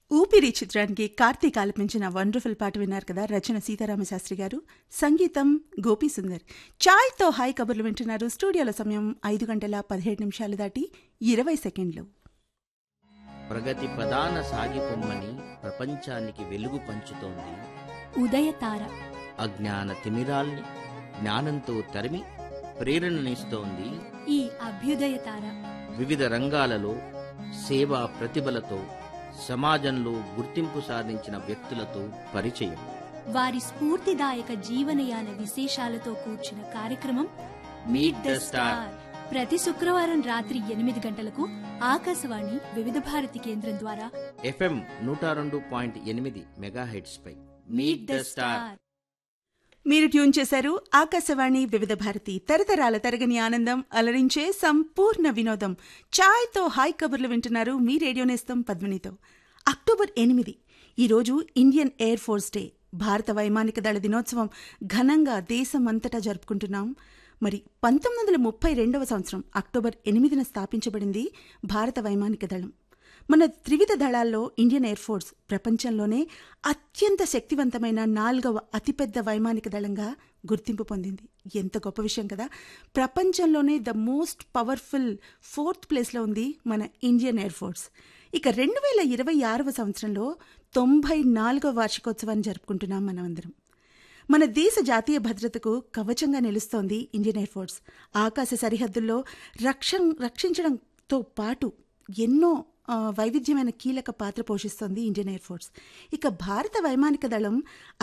ఊపిరి చిత్రానికి కార్తీక్ ఆలపించిన వండర్ఫుల్ పాట విన్నారు కదా రచన సీతారామ శాస్త్రి గారు సంగీతం గోపీ సుందర్ చాయ్తో హాయ్ కబుర్లు వింటున్నారు స్టూడియోల సమయం ఐదు గంటల పదిహేడు నిమిషాలు దాటి ఇరవై సెకండ్లు ప్రగతి ప్రధాన సాగిపొమ్మని ప్రపంచానికి వెలుగు పంచుతోంది ఉదయతార అజ్ఞాన తిమిరాల్ని జ్ఞానంతో తరిమి ప్రేరణనిస్తోంది ఈ అభ్యుదయతార వివిధ రంగాలలో సేవా ప్రతిభలతో సమాజంలో గుర్తింపు సాధించిన వ్యక్తులతో పరిచయం వారి స్ఫూర్తిదాయక జీవనయాన విశేషాలతో కూర్చిన కార్యక్రమం మీట్ ద స్టార్ ప్రతి శుక్రవారం రాత్రి ఎనిమిది గంటలకు ఆకాశవాణి వివిధ భారతి కేంద్రం ద్వారా ఎఫ్ఎం నూట రెండు పాయింట్ ఎనిమిది మెగాహెడ్స్ పై మీట్ ద స్టార్ మీరు ట్యూన్ చేశారు ఆకాశవాణి వివిధ భారతి తరతరాల తరగని ఆనందం అలరించే సంపూర్ణ వినోదం చాయ్తో హాయ్ కబుర్లు వింటున్నారు మీ రేడియో నేస్తం పద్మినితో అక్టోబర్ ఎనిమిది ఈరోజు ఇండియన్ ఎయిర్ ఫోర్స్ డే భారత వైమానిక దళ దినోత్సవం ఘనంగా దేశమంతటా జరుపుకుంటున్నాం మరి పంతొమ్మిది వందల ముప్పై రెండవ సంవత్సరం అక్టోబర్ ఎనిమిదిన స్థాపించబడింది భారత వైమానిక దళం మన త్రివిధ దళాల్లో ఇండియన్ ఎయిర్ ఫోర్స్ ప్రపంచంలోనే అత్యంత శక్తివంతమైన నాలుగవ అతిపెద్ద వైమానిక దళంగా గుర్తింపు పొందింది ఎంత గొప్ప విషయం కదా ప్రపంచంలోనే ద మోస్ట్ పవర్ఫుల్ ఫోర్త్ ప్లేస్లో ఉంది మన ఇండియన్ ఎయిర్ ఫోర్స్ ఇక రెండు వేల ఇరవై ఆరవ సంవత్సరంలో తొంభై నాలుగవ వార్షికోత్సవాన్ని జరుపుకుంటున్నాం మనమందరం మన దేశ జాతీయ భద్రతకు కవచంగా నిలుస్తోంది ఇండియన్ ఎయిర్ ఫోర్స్ ఆకాశ సరిహద్దుల్లో రక్షణ రక్షించడంతో పాటు ఎన్నో ఆ, వైవిధ్యమైన కీలక పాత్ర పోషిస్తోంది ఇండియన్ ఎయిర్ ఫోర్స్ ఇక భారత వైమానిక దళం